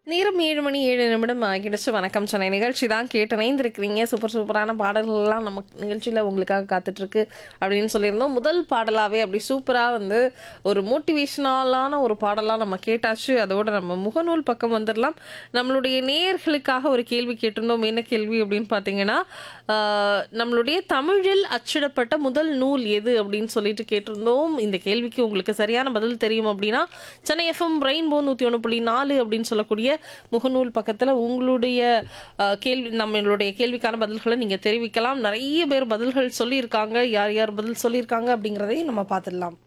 நேரம் ஏழு மணி ஏழு நிமிடம் ஆகிடுச்சு வணக்கம் சென்னை நிகழ்ச்சி தான் கேட்டு இணைந்திருக்கிறீங்க சூப்பர் சூப்பரான பாடல்கள்லாம் நம்ம நிகழ்ச்சியில் உங்களுக்காக காத்துட்ருக்கு அப்படின்னு சொல்லியிருந்தோம் முதல் பாடலாகவே அப்படி சூப்பராக வந்து ஒரு மோட்டிவேஷனலான ஒரு பாடலாக நம்ம கேட்டாச்சு அதோட நம்ம முகநூல் பக்கம் வந்துடலாம் நம்மளுடைய நேயர்களுக்காக ஒரு கேள்வி கேட்டிருந்தோம் என்ன கேள்வி அப்படின்னு பார்த்தீங்கன்னா ஆஹ், நம்மளுடைய தமிழில் அச்சிடப்பட்ட முதல் நூல் எது அப்படின்னு சொல்லிட்டு கேட்டிருந்தோம் இந்த கேள்விக்கு உங்களுக்கு சரியான பதில் தெரியும் அப்படின்னா சென்னை எஃப்எம் ரெயின்போ நூற்றி ஒன்று புள்ளி நாலு அப்படின்னு சொல்லக்கூடிய முகநூல் பக்கத்தில் உங்களுடைய ஆஹ், கேள்வி நம்மளுடைய கேள்விக்கான பதில்களை நீங்கள் தெரிவிக்கலாம் நிறைய பேர் பதில்கள் சொல்லியிருக்காங்க யார் யார் பதில் சொல்லியிருக்காங்க அப்படிங்கிறதையும் நம்ம பார்த்துடலாம்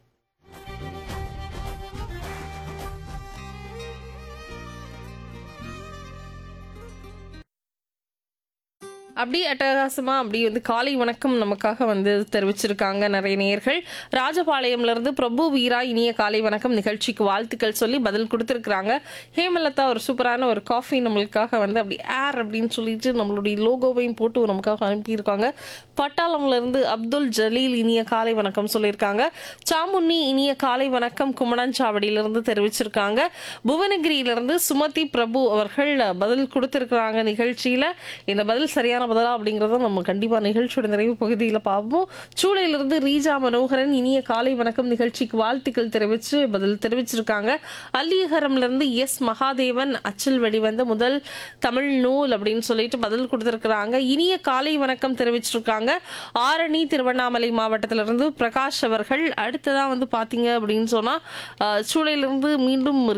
அப்படி அட்டகாசமா அப்படி வந்து காலை வணக்கம் நமக்காக வந்து தெரிவிச்சிருக்காங்க நிறைய நேயர்கள் ராஜபாளையம்ல இருந்து பிரபு வீரா இனிய காலை வணக்கம் நிகழ்ச்சிக்கு வாழ்த்துக்கள் சொல்லி பதில் கொடுத்துருக்குறாங்க ஹேமலதா ஒரு சூப்பரான ஒரு காஃபி நம்மளுக்காக வந்து அப்படி ஏர் அப்படின்னு சொல்லிட்டு நம்மளுடைய லோகோவையும் போட்டு நமக்காக அனுப்பியிருக்காங்க பட்டாளம்ல இருந்து அப்துல் ஜலீல் இனிய காலை வணக்கம் சொல்லியிருக்காங்க சாமுன்னி இனிய காலை வணக்கம் குமணஞ்சாவடியிலிருந்து தெரிவிச்சிருக்காங்க புவனகிரியிலிருந்து சுமதி பிரபு அவர்கள் பதில் கொடுத்திருக்கிறாங்க நிகழ்ச்சியில இந்த பதில் சரியான பதிலா அப்படிங்கறத நம்ம கண்டிப்பா நிகழ்ச்சியோட நிறைவு பகுதியில் பார்ப்போம் சூளையிலிருந்து ரீஜா மனோகரன் இனிய காலை வணக்கம் நிகழ்ச்சிக்கு வாழ்த்துக்கள் தெரிவிச்சு பதில் தெரிவிச்சிருக்காங்க அல்லியகரம்ல இருந்து எஸ் மகாதேவன் அச்சில் வெளிவந்த முதல் தமிழ் நூல் அப்படின்னு சொல்லிட்டு பதில் கொடுத்திருக்கிறாங்க இனிய காலை வணக்கம் தெரிவிச்சிருக்காங்க ஆரணி திருவண்ணாமலை மாவட்டத்திலிருந்து பிரகாஷ் அவர்கள் அடுத்ததான் வந்து பாத்தீங்க அப்படின்னு சொன்னா அஹ், சூளையிலிருந்து மீண்டும்